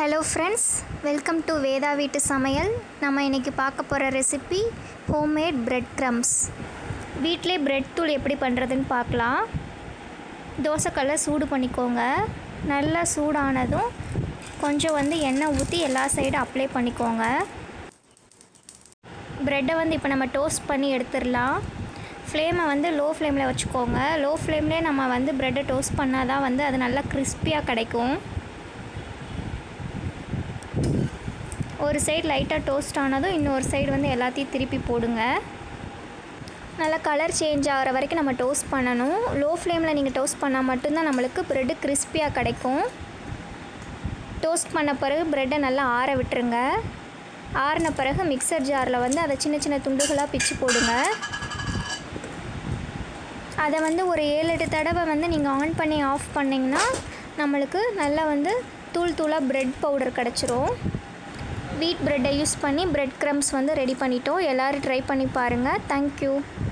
hello friends welcome to Veda வீட்டு சமையல் நம்ம இன்றைக்கி பார்க்க போகிற ரெசிபி ஹோம்மேட் பிரெட் க்ரம்ஸ் வீட்டிலே பிரெட் தூள் எப்படி பண்ணுறதுன்னு பார்க்கலாம் தோசைக்கல்லை சூடு பண்ணிக்கோங்க நல்லா சூடானதும் கொஞ்சம் வந்து எண்ணெய் ஊற்றி எல்லா சைடும் அப்ளை பண்ணிக்கோங்க ப்ரெட்டை வந்து இப்போ நம்ம டோஸ்ட் பண்ணி எடுத்துடலாம் ஃப்ளேமை வந்து லோ ஃப்ளேமில் வச்சுக்கோங்க லோ ஃப்ளேம்லேயே நம்ம வந்து ப்ரெட்டை டோஸ்ட் பண்ணால் தான் வந்து அது நல்லா கிறிஸ்பியாக கிடைக்கும் ஒரு சைடு லைட்டாக டோஸ்ட் ஆனதும் இன்னொரு சைடு வந்து எல்லாத்தையும் திருப்பி போடுங்க நல்லா கலர் சேஞ்ச் ஆகிற வரைக்கும் நம்ம டோஸ்ட் பண்ணணும் லோ ஃப்ளேமில் நீங்கள் டோஸ்ட் பண்ணால் மட்டும்தான் நம்மளுக்கு ப்ரெட்டு கிறிஸ்பியாக கிடைக்கும் டோஸ்ட் பண்ண பிறகு ப்ரெட்டை நல்லா ஆற விட்டுருங்க ஆறின பிறகு மிக்சர் ஜாரில் வந்து அதை சின்ன சின்ன துண்டுகளாக பிச்சு போடுங்க அதை வந்து ஒரு ஏழு எட்டு தடவை வந்து நீங்கள் ஆன் பண்ணி ஆஃப் பண்ணிங்கன்னா நம்மளுக்கு நல்லா வந்து தூள் தூளாக ப்ரெட் பவுடர் கிடச்சிரும் வீட் ப்ரெட்டை யூஸ் பண்ணி ப்ரெட் க்ரம்ஸ் வந்து ரெடி பண்ணிட்டோம் எல்லோரும் ட்ரை பண்ணி பாருங்கள் தேங்க்யூ